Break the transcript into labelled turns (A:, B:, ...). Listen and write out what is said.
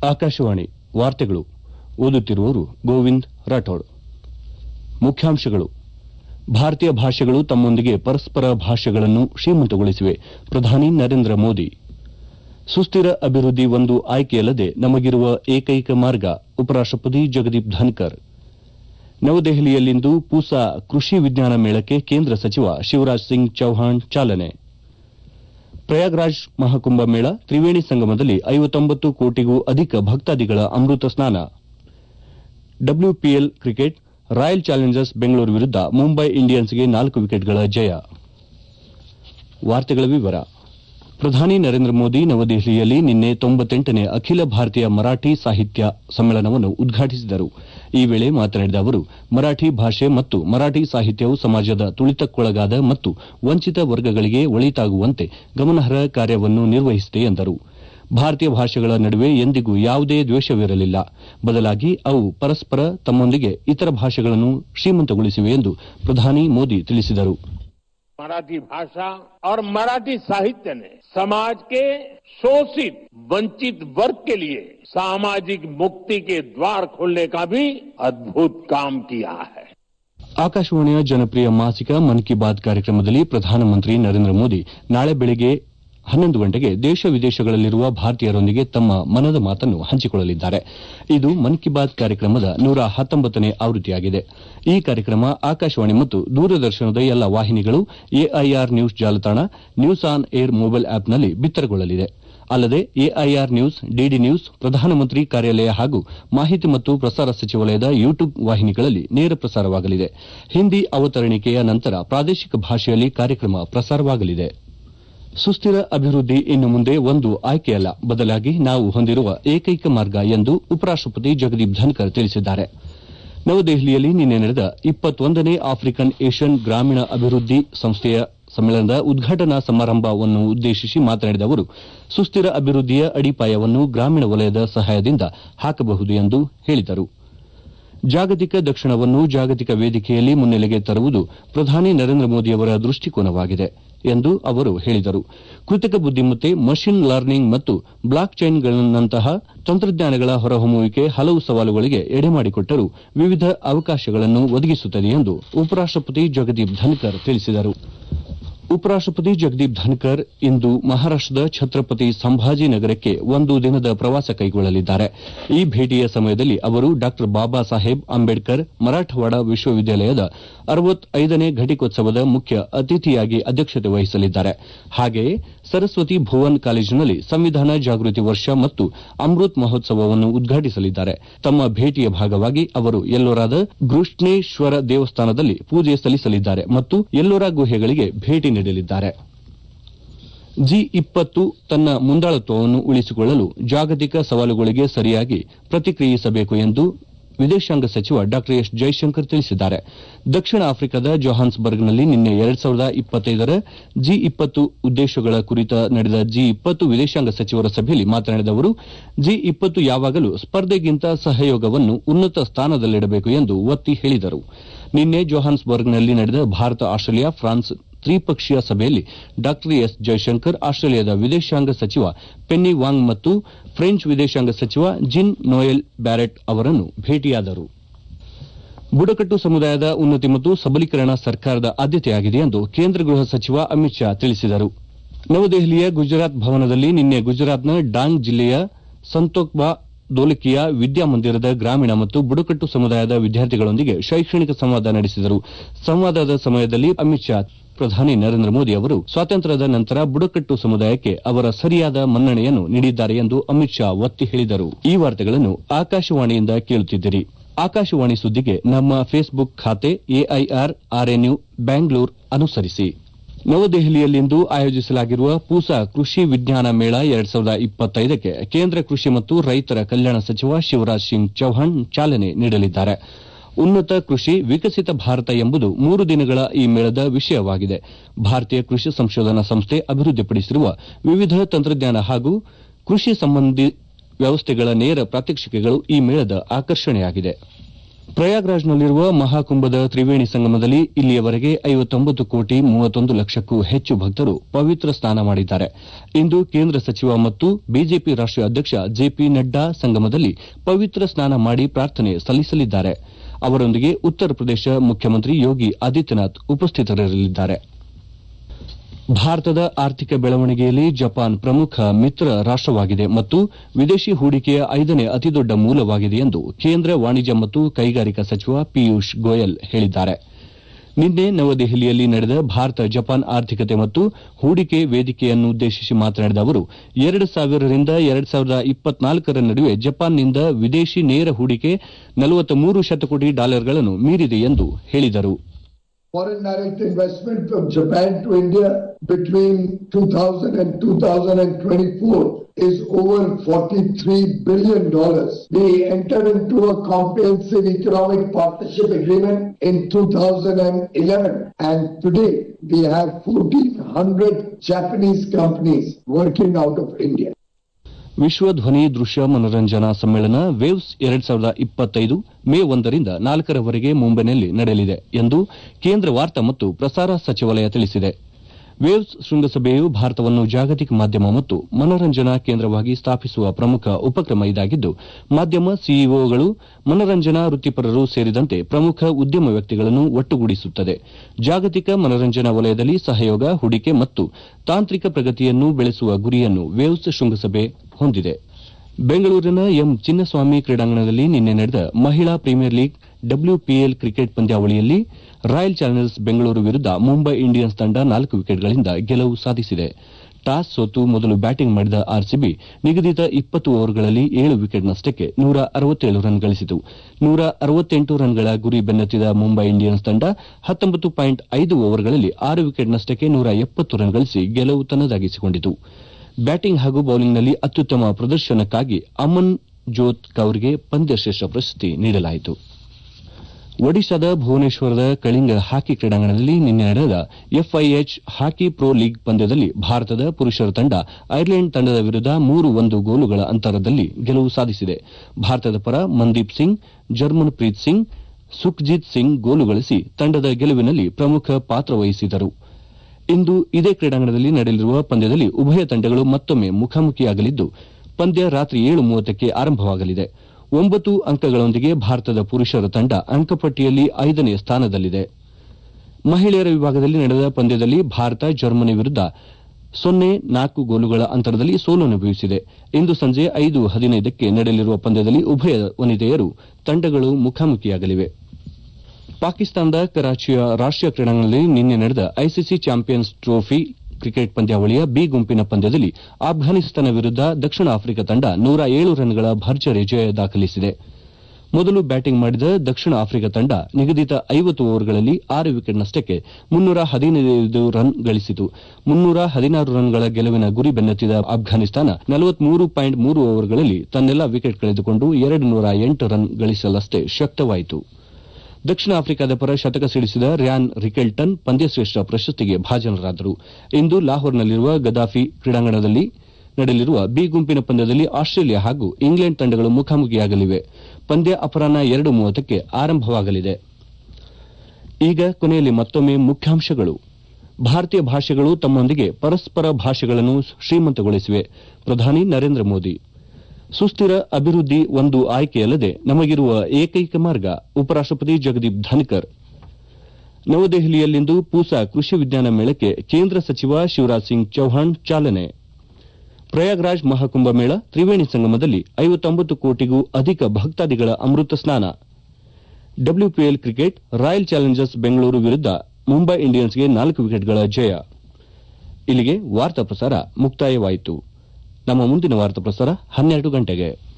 A: ಆಕಾಶವಾಣಿ ವಾರ್ತೆಗಳು ಓದುತ್ತಿರುವವರು ಗೋವಿಂದ್ ರಾಠೋಡ್ ಮುಖ್ಯಾಂಶಗಳು ಭಾರತೀಯ ಭಾಷೆಗಳು ತಮ್ಮೊಂದಿಗೆ ಪರಸ್ಪರ ಭಾಷೆಗಳನ್ನು ಶ್ರೀಮಂತಗೊಳಿಸಿವೆ ಪ್ರಧಾನಿ ನರೇಂದ್ರ ಮೋದಿ ಸುಸ್ತಿರ ಅಭಿವೃದ್ಧಿ ಒಂದು ಆಯ್ಕೆಯಲ್ಲದೆ ನಮಗಿರುವ ಏಕೈಕ ಮಾರ್ಗ ಉಪರಾಷ್ಟಪತಿ ಜಗದೀಪ್ ಧನ್ಕರ್ ನವದೆಹಲಿಯಲ್ಲಿಂದು ಪೂಸಾ ಕೃಷಿ ವಿಜ್ಞಾನ ಮೇಳಕ್ಕೆ ಕೇಂದ್ರ ಸಚಿವ ಶಿವರಾಜ್ ಸಿಂಗ್ ಚೌಹಾಣ್ ಚಾಲನೆ ಪ್ರಯಾಗ್ರಾಜ್ ಮಹಾಕುಂಭ ಮೇಳ ತ್ರಿವೇಣಿ ಸಂಗಮದಲ್ಲಿ ಐವತ್ತೊಂಬತ್ತು ಕೋಟಿಗೂ ಅಧಿಕ ಭಕ್ತಾದಿಗಳ ಅಮೃತ ಸ್ನಾನ WPL cricket royal Challengers Bengaluru ವಿರುದ್ಧ ಮುಂಬೈ ಇಂಡಿಯನ್ಸ್ಗೆ ನಾಲ್ಕು ವಿಕೆಟ್ಗಳ ಜಯ ವಾರ್ತೆಗಳ ವಿವರ ಪ್ರಧಾನಿ ನರೇಂದ್ರ ಮೋದಿ ನವದೆಹಲಿಯಲ್ಲಿ ನಿನ್ನೆ ತೊಂಬತ್ತೆಂಟನೇ ಅಖಿಲ ಭಾರತೀಯ ಮರಾಠಿ ಸಾಹಿತ್ಯ ಸಮ್ಮೇಳನವನ್ನು ಉದ್ಘಾಟಿಸಿದರು ಈ ವೇಳೆ ಮಾತನಾಡಿದ ಅವರು ಮರಾಠಿ ಭಾಷೆ ಮತ್ತು ಮರಾಠಿ ಸಾಹಿತ್ಯವು ಸಮಾಜದ ತುಳಿತಕ್ಕೊಳಗಾದ ಮತ್ತು ವಂಚಿತ ವರ್ಗಗಳಿಗೆ ಒಳಿತಾಗುವಂತೆ ಗಮನಾರ್ಹ ಕಾರ್ಯವನ್ನು ನಿರ್ವಹಿಸಿದೆ ಎಂದರು ಭಾರತೀಯ ಭಾಷೆಗಳ ನಡುವೆ ಎಂದಿಗೂ ಯಾವುದೇ ದ್ವೇಷವಿರಲಿಲ್ಲ ಬದಲಾಗಿ ಅವು ಪರಸ್ಪರ ತಮ್ಮೊಂದಿಗೆ ಇತರ ಭಾಷೆಗಳನ್ನು ಶ್ರೀಮಂತಗೊಳಿಸಿವೆ ಎಂದು ಪ್ರಧಾನಿ ಮೋದಿ ತಿಳಿಸಿದರು
B: मराठी भाषा और मराठी साहित्य ने समाज के शोषित वंचित वर्ग के लिए सामाजिक मुक्ति के द्वार खोलने का भी अद्भुत काम किया है
A: ಆಕಾಶವಾಣಿಯ ಜನಪ್ರಿಯ ಮಾಸಿಕ ಮನ್ ಕಿ ಬಾತ್ ಕಾರ್ಯಕ್ರಮದಲ್ಲಿ ಪ್ರಧಾನಮಂತ್ರಿ ನರೇಂದ್ರ ಮೋದಿ ನಾಳೆ ಬೆಳಗ್ಗೆ ಹನ್ನೊಂದು ಗಂಟೆಗೆ ದೇಶ ವಿದೇಶಗಳಲ್ಲಿರುವ ಭಾರತೀಯರೊಂದಿಗೆ ತಮ್ಮ ಮನದ ಮಾತನ್ನು ಹಂಚಿಕೊಳ್ಳಲಿದ್ದಾರೆ ಇದು ಮನ್ ಕಿ ಬಾತ್ ಕಾರ್ಯಕ್ರಮದ ನೂರ ಹತ್ತೊಂಬತ್ತನೇ ಆವೃತ್ತಿಯಾಗಿದೆ ಈ ಕಾರ್ಯಕ್ರಮ ಆಕಾಶವಾಣಿ ಮತ್ತು ದೂರದರ್ಶನದ ಎಲ್ಲ ವಾಹಿನಿಗಳು ಎಐಆರ್ ನ್ಯೂಸ್ ಜಾಲತಾಣ ನ್ಯೂಸ್ ಆನ್ ಏರ್ ಮೊಬೈಲ್ ಆಪ್ನಲ್ಲಿ ಬಿತ್ತರಗೊಳ್ಳಲಿದೆ ಅಲ್ಲದೆ ಎಐಆರ್ ನ್ಯೂಸ್ ಡಿಡಿ ನ್ಯೂಸ್ ಪ್ರಧಾನಮಂತ್ರಿ ಕಾರ್ಯಾಲಯ ಹಾಗೂ ಮಾಹಿತಿ ಮತ್ತು ಪ್ರಸಾರ ಸಚಿವಾಲಯದ ಯೂಟ್ಯೂಬ್ ವಾಹಿನಿಗಳಲ್ಲಿ ನೇರ ಪ್ರಸಾರವಾಗಲಿದೆ ಹಿಂದಿ ಅವತರಣಿಕೆಯ ನಂತರ ಪ್ರಾದೇಶಿಕ ಭಾಷೆಯಲ್ಲಿ ಕಾರ್ಯಕ್ರಮ ಪ್ರಸಾರವಾಗಲಿದೆ ಸುಸ್ತಿರ ಅಭಿವೃದ್ಧಿ ಇನ್ನು ಮುಂದೆ ಒಂದು ಆಯ್ಕೆಯಲ್ಲ ಬದಲಾಗಿ ನಾವು ಹೊಂದಿರುವ ಏಕೈಕ ಮಾರ್ಗ ಎಂದು ಉಪರಾಷ್ಟಪತಿ ಜಗದೀಪ್ ಧನ್ಕರ್ ತಿಳಿಸಿದ್ದಾರೆ ನವದೆಹಲಿಯಲ್ಲಿ ನಿನ್ನೆ ನಡೆದ ಇಪ್ಪತ್ತೊಂದನೇ ಆಫ್ರಿಕನ್ ಏಷ್ಯನ್ ಗ್ರಾಮೀಣ ಅಭಿವೃದ್ಧಿ ಸಂಸ್ಥೆಯ ಸಮ್ಮೇಳನದ ಉದ್ಘಾಟನಾ ಸಮಾರಂಭವನ್ನು ಉದ್ದೇಶಿಸಿ ಮಾತನಾಡಿದ ಅವರು ಸುಸ್ತಿರ ಅಭಿವೃದ್ಧಿಯ ಅಡಿಪಾಯವನ್ನು ಗ್ರಾಮೀಣ ವಲಯದ ಸಹಾಯದಿಂದ ಹಾಕಬಹುದು ಎಂದು ಹೇಳಿದರು ಜಾಗತಿಕ ದಕ್ಷಿಣವನ್ನು ಜಾಗತಿಕ ವೇದಿಕೆಯಲ್ಲಿ ಮುನ್ನೆಲೆಗೆ ತರುವುದು ಪ್ರಧಾನಿ ನರೇಂದ್ರ ಮೋದಿಯವರ ದೃಷ್ಟಿಕೋನವಾಗಿದೆ ಎಂದು ಅವರು ಹೇಳಿದರು ಕೃತಕ ಬುದ್ದಿಮತ್ತೆ ಮಷಿನ್ ಲರ್ನಿಂಗ್ ಮತ್ತು ಬ್ಲಾಕ್ ಚೈನ್ಗಳಂತಹ ತಂತ್ರಜ್ಞಾನಗಳ ಹೊರಹೊಮ್ಮುವಿಕೆ ಹಲವು ಸವಾಲುಗಳಿಗೆ ಎಡೆಮಾಡಿಕೊಟ್ಟರೂ ವಿವಿಧ ಅವಕಾಶಗಳನ್ನು ಒದಗಿಸುತ್ತದೆ ಎಂದು ಉಪರಾಷ್ಟಪತಿ ಜಗದೀಪ್ ಧನ್ಕರ್ ತಿಳಿಸಿದರು ಉಪರಾಷ್ಟಪತಿ ಜಗದೀಪ್ ಧನ್ಕರ್ ಇಂದು ಮಹಾರಾಷ್ಟದ ಛತ್ರಪತಿ ಸಂಭಾಜಿನಗರಕ್ಕೆ ಒಂದು ದಿನದ ಪ್ರವಾಸ ಕೈಗೊಳ್ಳಲಿದ್ದಾರೆ ಈ ಭೇಟಿಯ ಸಮಯದಲ್ಲಿ ಅವರು ಡಾ ಬಾಬಾ ಸಾಹೇಬ್ ಅಂಬೇಡ್ಕರ್ ಮರಾಠವಾಡ ವಿಶ್ವವಿದ್ಯಾಲಯದ ಅರವತ್ತೈದನೇ ಘಟಿಕೋತ್ಸವದ ಮುಖ್ಯ ಅತಿಥಿಯಾಗಿ ಅಧ್ಯಕ್ಷತೆ ವಹಿಸಲಿದ್ದಾರೆ ಹಾಗೆಯೇ ಸರಸ್ವತಿ ಭುವನ್ ಕಾಲೇಜಿನಲ್ಲಿ ಸಂವಿಧಾನ ಜಾಗೃತಿ ವರ್ಷ ಮತ್ತು ಅಮೃತ್ ಮಹೋತ್ಸವವನ್ನು ಉದ್ಘಾಟಿಸಲಿದ್ದಾರೆ ತಮ್ಮ ಭೇಟಿಯ ಭಾಗವಾಗಿ ಅವರು ಎಲ್ಲೋರಾದ ಗೃಷ್ಣೇಶ್ವರ ದೇವಸ್ಥಾನದಲ್ಲಿ ಪೂಜೆ ಸಲ್ಲಿಸಲಿದ್ದಾರೆ ಮತ್ತು ಎಲ್ಲೋರಾ ಗುಹೆಗಳಿಗೆ ಭೇಟಿ ನೀಡಲಿದ್ದಾರೆ ಜಿ ಇಪ್ಪತ್ತು ತನ್ನ ಮುಂದಾಳತ್ವವನ್ನು ಉಳಿಸಿಕೊಳ್ಳಲು ಜಾಗತಿಕ ಸವಾಲುಗಳಿಗೆ ಸರಿಯಾಗಿ ಪ್ರತಿಕ್ರಿಯಿಸಬೇಕು ಎಂದು ವಿದೇಶಾಂಗ ಸಚಿವ ಡಾ ಎಸ್ ಜೈಶಂಕರ್ ತಿಳಿಸಿದ್ದಾರೆ ದಕ್ಷಿಣ ಆಫ್ರಿಕಾದ ಜೊಹಾನ್ಸ್ಬರ್ಗ್ನಲ್ಲಿ ನಿನ್ನೆ ಎರಡ್ ಸಾವಿರದ ಇಪ್ಪತ್ತೈದರ ಜಿ ಇಪ್ಪತ್ತು ಉದ್ದೇಶಗಳ ಕುರಿತ ನಡೆದ ಜಿ ಇಪ್ಪತ್ತು ವಿದೇಶಾಂಗ ಸಚಿವರ ಸಭೆಯಲ್ಲಿ ಮಾತನಾಡಿದ ಅವರು ಜಿ ಇಪ್ಪತ್ತು ಯಾವಾಗಲೂ ಸ್ಪರ್ಧೆಗಿಂತ ಸಹಯೋಗವನ್ನು ಉನ್ನತ ಸ್ಥಾನದಲ್ಲಿಡಬೇಕು ಎಂದು ಒತ್ತಿ ಹೇಳಿದರು ನಿನ್ನೆ ಜೊಹಾನ್ಸ್ಬರ್ಗ್ನಲ್ಲಿ ನಡೆದ ಭಾರತ ಆಸ್ಟ್ರೇಲಿಯಾ ಫ್ರಾನ್ಸ್ ತ್ರಿಪಕ್ಷೀಯ ಸಭೆಯಲ್ಲಿ ಡಾ ಎಸ್ ಜೈಶಂಕರ್ ಆಸ್ಟ್ರೇಲಿಯಾದ ವಿದೇಶಾಂಗ ಸಚಿವ ಪೆನ್ನಿ ವಾಂಗ್ ಮತ್ತು ಫ್ರೆಂಚ್ ವಿದೇಶಾಂಗ ಸಚಿವ ಜಿನ್ ನೋಯೆಲ್ ಬ್ಯಾರೆಟ್ ಅವರನ್ನು ಭೇಟಿಯಾದರು ಬುಡಕಟ್ಟು ಸಮುದಾಯದ ಉನ್ನತಿ ಮತ್ತು ಸಬಲೀಕರಣ ಸರ್ಕಾರದ ಆದ್ಯತೆಯಾಗಿದೆ ಎಂದು ಕೇಂದ್ರ ಗೃಹ ಸಚಿವ ಅಮಿತ್ ಶಾ ತಿಳಿಸಿದರು ನವದೆಹಲಿಯ ಗುಜರಾತ್ ಭವನದಲ್ಲಿ ನಿನ್ನೆ ಗುಜರಾತ್ನ ಡಾಂಗ್ ಜಿಲ್ಲೆಯ ಸಂತೋಕ್ಬಾ ದೋಲಕಿಯ ವಿದ್ಯಾಮಂದಿರದ ಗ್ರಾಮೀಣ ಮತ್ತು ಬುಡಕಟ್ಟು ಸಮುದಾಯದ ವಿದ್ಯಾರ್ಥಿಗಳೊಂದಿಗೆ ಶೈಕ್ಷಣಿಕ ಸಂವಾದ ನಡೆಸಿದರು ಸಂವಾದದ ಸಮಯದಲ್ಲಿ ಅಮಿತ್ ಶಾ ಪ್ರಧಾನಿ ನರೇಂದ್ರ ಮೋದಿ ಅವರು ಸ್ವಾತಂತ್ರ್ಯದ ನಂತರ ಬುಡಕಟ್ಟು ಸಮುದಾಯಕ್ಕೆ ಅವರ ಸರಿಯಾದ ಮನ್ನಣೆಯನ್ನು ನೀಡಿದ್ದಾರೆ ಎಂದು ಅಮಿತ್ ಶಾ ಒತ್ತಿ ಹೇಳಿದರು ಈ ವಾರ್ತೆಗಳನ್ನು ಆಕಾಶವಾಣಿಯಿಂದ ಕೇಳುತ್ತಿದ್ದೀರಿ ಆಕಾಶವಾಣಿ ಸುದ್ದಿಗೆ ನಮ್ಮ ಫೇಸ್ಬುಕ್ ಖಾತೆ ಎಐಆರ್ ಆರ್ಎನ್ಯು ಬ್ಯಾಂಗ್ಳೂರ್ ಅನುಸರಿಸಿ ನವದೆಹಲಿಯಲ್ಲಿಂದು ಆಯೋಜಿಸಲಾಗಿರುವ ಪೂಸಾ ಕೃಷಿ ವಿಜ್ಞಾನ ಮೇಳ ಎರಡ್ ಸಾವಿರದ ಇಪ್ಪತ್ತೈದಕ್ಕೆ ಕೇಂದ್ರ ಕೃಷಿ ಮತ್ತು ರೈತರ ಕಲ್ಯಾಣ ಸಚಿವ ಶಿವರಾಜ್ ಸಿಂಗ್ ಚೌಹಾಣ್ ಚಾಲನೆ ನೀಡಲಿದ್ದಾರೆ ಉನ್ನತ ಕೃಷಿ ವಿಕಸಿತ ಭಾರತ ಎಂಬುದು ಮೂರು ದಿನಗಳ ಈ ಮೇಳದ ವಿಷಯವಾಗಿದೆ ಭಾರತೀಯ ಕೃಷಿ ಸಂಶೋಧನಾ ಸಂಸ್ಥೆ ಅಭಿವೃದ್ಧಿಪಡಿಸಿರುವ ವಿವಿಧ ತಂತ್ರಜ್ಞಾನ ಹಾಗೂ ಕೃಷಿ ಸಂಬಂಧಿ ವ್ಯವಸ್ಥೆಗಳ ನೇರ ಪ್ರಾತ್ಯಕ್ಷಿಕೆಗಳು ಈ ಮೇಳದ ಆಕರ್ಷಣೆಯಾಗಿದೆ ಪ್ರಯಾಗ್ರಾಜ್ನಲ್ಲಿರುವ ಮಹಾಕುಂಭದ ತ್ರಿವೇಣಿ ಸಂಗಮದಲ್ಲಿ ಇಲ್ಲಿಯವರೆಗೆ ಐವತ್ತೊಂಬತ್ತು ಕೋಟಿ ಮೂವತ್ತೊಂದು ಲಕ್ಷಕ್ಕೂ ಹೆಚ್ಚು ಭಕ್ತರು ಪವಿತ್ರ ಸ್ನಾನ ಮಾಡಿದ್ದಾರೆ ಇಂದು ಕೇಂದ್ರ ಸಚಿವ ಮತ್ತು ಬಿಜೆಪಿ ರಾಷ್ಟೀಯ ಅಧ್ಯಕ್ಷ ಜೆಪಿ ನಡ್ಡಾ ಸಂಗಮದಲ್ಲಿ ಪವಿತ್ರ ಸ್ನಾನ ಮಾಡಿ ಪ್ರಾರ್ಥನೆ ಸಲ್ಲಿಸಲಿದ್ದಾರೆ ಅವರೊಂದಿಗೆ ಉತ್ತರ ಪ್ರದೇಶ ಮುಖ್ಯಮಂತ್ರಿ ಯೋಗಿ ಆದಿತ್ಯನಾಥ್ ಉಪಸ್ಥಿತರಿರಲಿದ್ದಾರೆ ಭಾರತದ ಆರ್ಥಿಕ ಬೆಳವಣಿಗೆಯಲ್ಲಿ ಜಪಾನ್ ಪ್ರಮುಖ ಮಿತ್ರ ರಾಷ್ಟವಾಗಿದೆ ಮತ್ತು ವಿದೇಶಿ ಹೂಡಿಕೆಯ ಐದನೇ ಅತಿದೊಡ್ಡ ಮೂಲವಾಗಿದೆ ಎಂದು ಕೇಂದ್ರ ವಾಣಿಜ್ಯ ಮತ್ತು ಕೈಗಾರಿಕಾ ಸಚಿವ ಪಿಯೂಷ್ ಗೋಯಲ್ ಹೇಳಿದ್ದಾರೆ ನಿನ್ನೆ ನವದೆಹಲಿಯಲ್ಲಿ ನಡೆದ ಭಾರತ ಜಪಾನ್ ಆರ್ಥಿಕತೆ ಮತ್ತು ಹೂಡಿಕೆ ವೇದಿಕೆಯನ್ನುದ್ದೇಶಿಸಿ ಮಾತನಾಡಿದ ಅವರು ಎರಡು ಸಾವಿರರಿಂದ ಎರಡು ಸಾವಿರದ ಇಪ್ಪತ್ನಾಲ್ಕರ ನಡುವೆ ಜಪಾನ್ನಿಂದ ವಿದೇಶಿ ನೇರ ಹೂಡಿಕೆ ನಲವತ್ತ ಮೂರು ಶತಕೋಟಿ ಡಾಲರ್ಗಳನ್ನು ಮೀರಿದೆ ಎಂದು ಹೇಳಿದರು
C: Foreign direct investment from Japan to India between 2000 and 2024 is over 43 billion dollars. We entered into a comprehensive economic partnership agreement in 2011 and today we have 1400 Japanese companies working out of India.
A: ವಿಶ್ವ ಧ್ವನಿ ದೃಶ್ಯ ಮನರಂಜನಾ ಸಮ್ಮೇಳನ waves ಎರಡ್ ಸಾವಿರದ ಇಪ್ಪತ್ತೈದು ಮೇ ಒಂದರಿಂದ ನಾಲ್ಕರವರೆಗೆ ಮುಂಬೈನಲ್ಲಿ ನಡೆಯಲಿದೆ ಎಂದು ಕೇಂದ್ರ ವಾರ್ತಾ ಮತ್ತು ಪ್ರಸಾರ ಸಚಿವಾಲಯ ತಿಳಿಸಿದೆ ವೇವ್ಸ್ ಶೃಂಗಸಭೆಯು ಭಾರತವನ್ನು ಜಾಗತಿಕ ಮಾಧ್ಯಮ ಮತ್ತು ಮನರಂಜನಾ ಕೇಂದ್ರವಾಗಿ ಸ್ಥಾಪಿಸುವ ಪ್ರಮುಖ ಉಪಕ್ರಮ ಇದಾಗಿದ್ದು ಮಾಧ್ಯಮ ಸಿಇಒಗಳು ಮನರಂಜನಾ ವೃತ್ತಿಪರರು ಸೇರಿದಂತೆ ಪ್ರಮುಖ ಉದ್ಯಮ ವ್ಯಕ್ತಿಗಳನ್ನು ಒಟ್ಟುಗೂಡಿಸುತ್ತದೆ ಜಾಗತಿಕ ಮನರಂಜನಾ ವಲಯದಲ್ಲಿ ಸಹಯೋಗ ಹೂಡಿಕೆ ಮತ್ತು ತಾಂತ್ರಿಕ ಪ್ರಗತಿಯನ್ನು ಬೆಳೆಸುವ ಗುರಿಯನ್ನು ವೇವ್ಸ್ ಶೃಂಗಸಭೆ ಹೊಂದಿದೆ ಬೆಂಗಳೂರಿನ ಎಂ ಚಿನ್ನಸ್ವಾಮಿ ಕ್ರೀಡಾಂಗಣದಲ್ಲಿ ನಿನ್ನೆ ನಡೆದ ಮಹಿಳಾ ಪ್ರೀಮಿಯರ್ ಲೀಗ್ ಡಬ್ಲ್ಯೂಪಿಎಲ್ ಕ್ರಿಕೆಟ್ ಪಂದ್ಯಾವಳಿಯಲ್ಲಿ ರಾಯಲ್ ಚಾಲೆಂಜರ್ಸ್ ಬೆಂಗಳೂರು ವಿರುದ್ದ ಮುಂಬೈ ಇಂಡಿಯನ್ಸ್ ತಂಡ ನಾಲ್ಕು ವಿಕೆಟ್ಗಳಿಂದ ಗೆಲುವು ಸಾಧಿಸಿದೆ ಟಾಸ್ ಸೋತು ಮೊದಲು ಬ್ಯಾಟಿಂಗ್ ಮಾಡಿದ ಆರ್ಸಿಬಿ ನಿಗದಿತ ಇಪ್ಪತ್ತು ಓವರ್ಗಳಲ್ಲಿ ಏಳು ವಿಕೆಟ್ ನಷ್ಟಕ್ಕೆ ನೂರ ಅರವತ್ತೇಳು ರನ್ ಗಳಿಸಿತು ನೂರ ಅರವತ್ತೆಂಟು ರನ್ಗಳ ಗುರಿ ಬೆನ್ನತ್ತಿದ ಮುಂಬೈ ಇಂಡಿಯನ್ಸ್ ತಂಡ ಹತ್ತೊಂಬತ್ತು ಪಾಯಿಂಟ್ ಐದು ಓವರ್ಗಳಲ್ಲಿ ಆರು ವಿಕೆಟ್ ನಷ್ಟಕ್ಕೆ ನೂರ ಎಪ್ಪತ್ತು ರನ್ ಗಳಿಸಿ ಗೆಲುವು ತನ್ನದಾಗಿಸಿಕೊಂಡಿತು ಬ್ಯಾಟಿಂಗ್ ಹಾಗೂ ಬೌಲಿಂಗ್ನಲ್ಲಿ ಅತ್ಯುತ್ತಮ ಪ್ರದರ್ಶನಕ್ಕಾಗಿ ಅಮನ್ ಜೋತ್ ಕೌರ್ಗೆ ಪಂದ್ಯಶ್ರೇಷ್ಠ ಪ್ರಶಸ್ತಿ ನೀಡಲಾಯಿತು ಒಡಿಶಾದ ಭುವನೇಶ್ವರದ ಕಳಿಂಗ ಹಾಕಿ ಕ್ರೀಡಾಂಗಣದಲ್ಲಿ ನಿನ್ನೆ ನಡೆದ ಎಫ್ಐಎಚ್ ಹಾಕಿ ಪ್ರೊ ಲೀಗ್ ಪಂದ್ಯದಲ್ಲಿ ಭಾರತದ ಪುರುಷರ ತಂಡ ಐರ್ಲೆಂಡ್ ತಂಡದ ವಿರುದ್ದ ಮೂರು ಒಂದು ಗೋಲುಗಳ ಅಂತರದಲ್ಲಿ ಗೆಲುವು ಸಾಧಿಸಿದೆ ಭಾರತದ ಪರ ಮನ್ದೀಪ್ ಸಿಂಗ್ ಜರ್ಮನ್ ಪ್ರೀತ್ ಸಿಂಗ್ ಸುಖ್ಜಿತ್ ಸಿಂಗ್ ಗೋಲು ಗಳಿಸಿ ತಂಡದ ಗೆಲುವಿನಲ್ಲಿ ಪ್ರಮುಖ ಪಾತ್ರ ವಹಿಸಿದರು ಇಂದು ಇದೇ ಕ್ರೀಡಾಂಗಣದಲ್ಲಿ ನಡೆಯಲಿರುವ ಪಂದ್ಯದಲ್ಲಿ ಉಭಯ ತಂಡಗಳು ಮತ್ತೊಮ್ಮೆ ಮುಖಾಮುಖಿಯಾಗಲಿದ್ದು ಪಂದ್ಯ ರಾತ್ರಿ ಏಳು ಮೂವತ್ತಕ್ಕೆ ಆರಂಭವಾಗಲಿದೆ ಒಂಬತ್ತು ಅಂಕಗಳೊಂದಿಗೆ ಭಾರತದ ಪುರುಷರ ತಂಡ ಅಂಕಪಟ್ಟಿಯಲ್ಲಿ ಐದನೇ ಸ್ಥಾನದಲ್ಲಿದೆ ಮಹಿಳೆಯರ ವಿಭಾಗದಲ್ಲಿ ನಡೆದ ಪಂದ್ಯದಲ್ಲಿ ಭಾರತ ಜರ್ಮನಿ ವಿರುದ್ದ ಸೊನ್ನೆ ನಾಲ್ಕು ಗೋಲುಗಳ ಅಂತರದಲ್ಲಿ ಸೋಲನುಭವಿಸಿದೆ ಇಂದು ಸಂಜೆ ಐದು ಹದಿನೈದಕ್ಕೆ ನಡೆಯಲಿರುವ ಪಂದ್ಯದಲ್ಲಿ ಉಭಯ ವನಿತೆಯರು ತಂಡಗಳು ಮುಖಾಮುಖಿಯಾಗಲಿವೆ ಪಾಕಿಸ್ತಾನದ ಕರಾಚಿಯ ರಾಷ್ಟೀಯ ಕ್ರೀಡಾಂಗಣದಲ್ಲಿ ನಿನ್ನೆ ನಡೆದ ಐಸಿಸಿ ಚಾಂಪಿಯನ್ಸ್ ಟ್ರೋಫಿ ಕ್ರಿಕೆಟ್ ಪಂದ್ಯಾವಳಿಯ ಬಿ ಗುಂಪಿನ ಪಂದ್ಯದಲ್ಲಿ ಅಫ್ಘಾನಿಸ್ತಾನ ವಿರುದ್ದ ದಕ್ಷಿಣ ಆಫ್ರಿಕಾ ತಂಡ ನೂರ ಏಳು ರನ್ಗಳ ಭರ್ಜರಿ ಜಯ ದಾಖಲಿಸಿದೆ ಮೊದಲು ಬ್ಯಾಟಿಂಗ್ ಮಾಡಿದ ದಕ್ಷಿಣ ಆಫ್ರಿಕಾ ತಂಡ ನಿಗದಿತ ಐವತ್ತು ಓವರ್ಗಳಲ್ಲಿ ಆರು ವಿಕೆಟ್ ನಷ್ಟಕ್ಕೆ ಮುನ್ನೂರ ಹದಿನೈದು ರನ್ ಗಳಿಸಿತು ಮುನ್ನೂರ ಹದಿನಾರು ರನ್ಗಳ ಗೆಲುವಿನ ಗುರಿ ಬೆನ್ನತ್ತಿದ ಅಫ್ಘಾನಿಸ್ತಾನ ನಲವತ್ಮೂರು ಪಾಯಿಂಟ್ ಮೂರು ಓವರ್ಗಳಲ್ಲಿ ತನ್ನೆಲ್ಲ ವಿಕೆಟ್ ಕಳೆದುಕೊಂಡು ಎರಡು ನೂರ ಎಂಟು ರನ್ ಗಳಿಸಲಷ್ಟೇ ಶಕ್ತವಾಯಿತು ದಕ್ಷಿಣ ಆಫ್ರಿಕಾದ ಪರ ಶತಕ ಸಿಡಿಸಿದ ರ್ಯಾನ್ ರಿಕೆಲ್ಟನ್ ಪಂದ್ಯಶ್ರೇಷ್ಠ ಪ್ರಶಸ್ತಿಗೆ ಭಾಜನರಾದರು ಇಂದು ಲಾಹೋರ್ನಲ್ಲಿರುವ ಗದಾಫಿ ಕ್ರೀಡಾಂಗಣದಲ್ಲಿ ನಡೆಯಲಿರುವ ಬಿ ಗುಂಪಿನ ಪಂದ್ಯದಲ್ಲಿ ಆಸ್ಟ್ರೇಲಿಯಾ ಹಾಗೂ ಇಂಗ್ಲೆಂಡ್ ತಂಡಗಳು ಮುಖಾಮುಖಿಯಾಗಲಿವೆ ಪಂದ್ಯ ಅಪರಾಹ್ನ ಎರಡು ಮೂವತ್ತಕ್ಕೆ ಆರಂಭವಾಗಲಿದೆ ಈಗ ಕೊನೆಯಲ್ಲಿ ಮತ್ತೊಮ್ಮೆ ಮುಖ್ಯಾಂಶಗಳು ಭಾರತೀಯ ಭಾಷೆಗಳು ತಮ್ಮೊಂದಿಗೆ ಪರಸ್ಪರ ಭಾಷೆಗಳನ್ನು ಶ್ರೀಮಂತಗೊಳಿಸಿವೆ ಪ್ರಧಾನಿ ನರೇಂದ್ರ ಮೋದಿ ಸುಸ್ಥಿರ ಅಭಿವೃದ್ಧಿ ಒಂದು ಆಯ್ಕೆಯಲ್ಲದೆ ನಮಗಿರುವ ಏಕೈಕ ಮಾರ್ಗ ಉಪರಾಷ್ಟಪತಿ ಜಗದೀಪ್ ಧನ್ಕರ್ ನವದೆಹಲಿಯಲ್ಲಿಂದು ಪೂಸಾ ಕೃಷಿ ವಿಜ್ಞಾನ ಮೇಳಕ್ಕೆ ಕೇಂದ್ರ ಸಚಿವ ಶಿವರಾಜ್ ಸಿಂಗ್ ಚೌಹಾಣ್ ಚಾಲನೆ ಪ್ರಯಾಗ್ರಾಜ್ ಮಹಾಕುಂಭ ಮೇಳ ತ್ರಿವೇಣಿ ಸಂಗಮದಲ್ಲಿ ಐವತ್ತೊಂಬತ್ತು ಕೋಟಿಗೂ ಅಧಿಕ ಭಕ್ತಾದಿಗಳ ಅಮೃತ ಸ್ನಾನ WPL cricket royal Challengers Bengaluru ವಿರುದ್ದ ಮುಂಬೈ ಇಂಡಿಯನ್ಸ್ಗೆ ನಾಲ್ಕು ವಿಕೆಟ್ಗಳ ಜಯ ಇಲ್ಲಿಗೆ ವಾರ್ತಾ ಪ್ರಸಾರ ಮುಕ್ತಾಯವಾಯಿತು ನಮ್ಮ ಮುಂದಿನ ವಾರ್ತಾ ಪ್ರಸಾರ ಹನ್ನೆರಡು ಗಂಟೆಗೆ